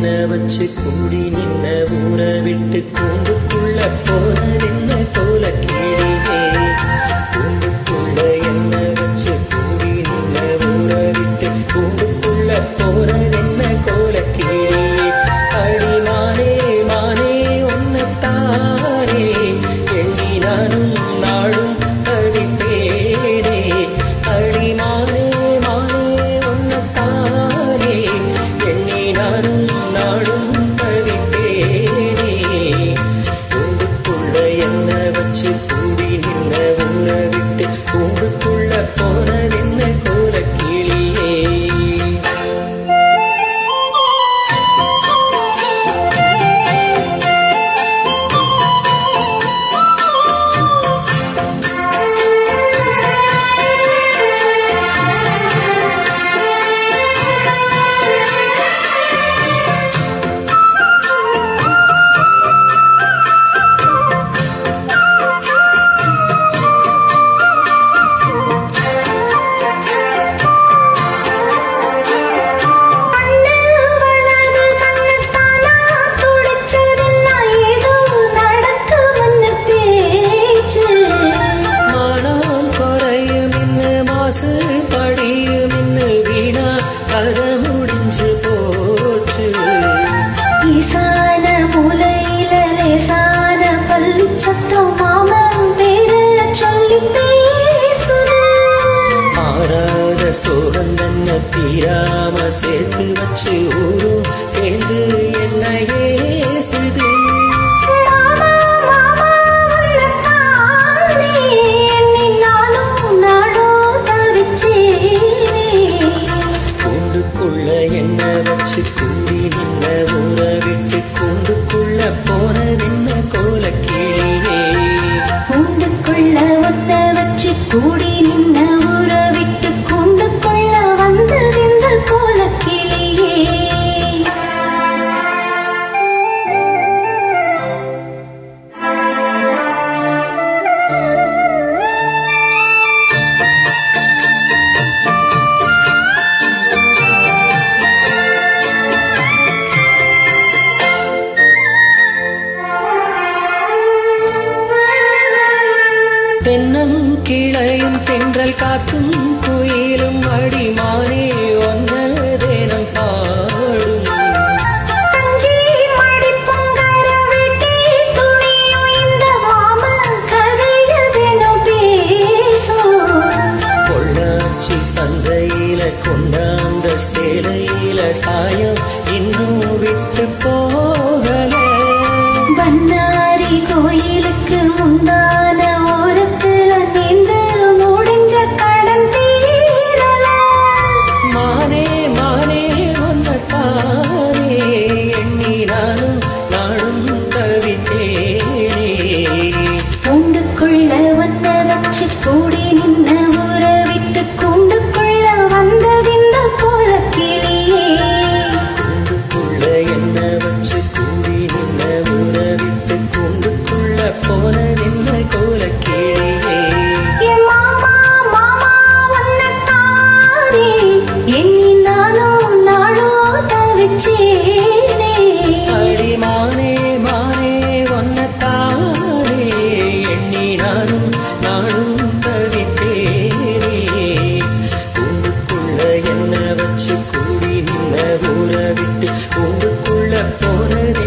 என்ன வச்சு கூடி நின்ன ஊற விட்டு கூண்டுக்குள்ள போனதென்ன போல கிளியே கூண்டுக்குள்ள என்ன வச்சு கூடி நின்ன ஊற விட்டு கூண்டுக்குள்ள போனதென்ன கோல கிளியே அடி மானே மானே ஒன்னத்தானே எண்ணி நானும் நாடும் அடித்தேனே அடி மானே மானே ஒன்னத்தானே எண்ணி நானும் நாடும் அடித்தேனே கூண்டுக்குள்ள என்ன வச்சு கூடி நின்ன ஊற விட்டு கூண்டுக்குள்ள போனதென்ன கோல கிளியே கண்ணு வலது கண்ணத்தானா துடைச்சதுன்னா ஏதோ நடக்கும்னு பேச்சு மானம் குறையும் இன்னு மாசு படியும் இன்னு வீணா கதை முடிஞ்சு போச்சு ஈசான மூலையில லேசான பல்லு சத்தம் மாமன் பேரு சொல்லி பேசுது ஆறாத சோகம் தன்ன தீராம சேர்த்து வச்சு ஊரும் சேர்ந்து என்ன ஏசுது மாமா மாமா உன்னத்தானே எண்ணி நானும் நாடும் தவிச்சேனே கூண்டுக்குள்ள என்ன வச்சு கூடி நின்ன ஊற விட்டு கூண்டுக்குள்ள போனதென்ன கோல கிளியே கூண்டுக்குள்ள ஒத்த வச்சு கூடி நின்ன ஊற விட்டு கூண்டுக்குள்ள வந்தது இந்த கோலக்கிளியே தென்னம் கிளையும் தென்றல் காத்தும் குயிலும் அடிமானே ஒன்னதேனம் பாடும் தஞ்சி மடிப்புங்கர வெட்டி துணியும் இந்த மாமன் கதையதெனும் பேசும் பொள்ளாச்சி சந்தையில கொண்டாந்த சேலையில சாயம் இன்னும் விட்டு போகல பண்ணாரி கோயிலுக்கு முந்தான ஓரத்துல நின்று முடிஞ்ச கடன் தீரல மானே மானே ஒன்னத்தானே எண்ணி நானும் நாடும் தவித்தேனே கூண்டுக்குள்ள ஒன்ன வச்சு கூடி நின்ன ஊற விட்டு கூண்டுக்குள்ள வந்ததிந்த கோலக்கிளியே கூண்டுக்குள்ள என்ன வச்சு கூடி நின்ன ஊற விட்டு கூண்டுக்குள்ள போனதென்ன கோல கிளியே என் மாமா மாமா உன்னத்தாரே எண்ணி நானும் நாளும் தவிச்சேனே அடி மானே மானே ஒன்னத்தானே எண்ணி நானும் நானும் தவித்தேனே கூண்டுக்குள்ள என்ன வச்சு கூடி நின்ன ஊற விட்டு கூண்டுக்குள்ள போனதே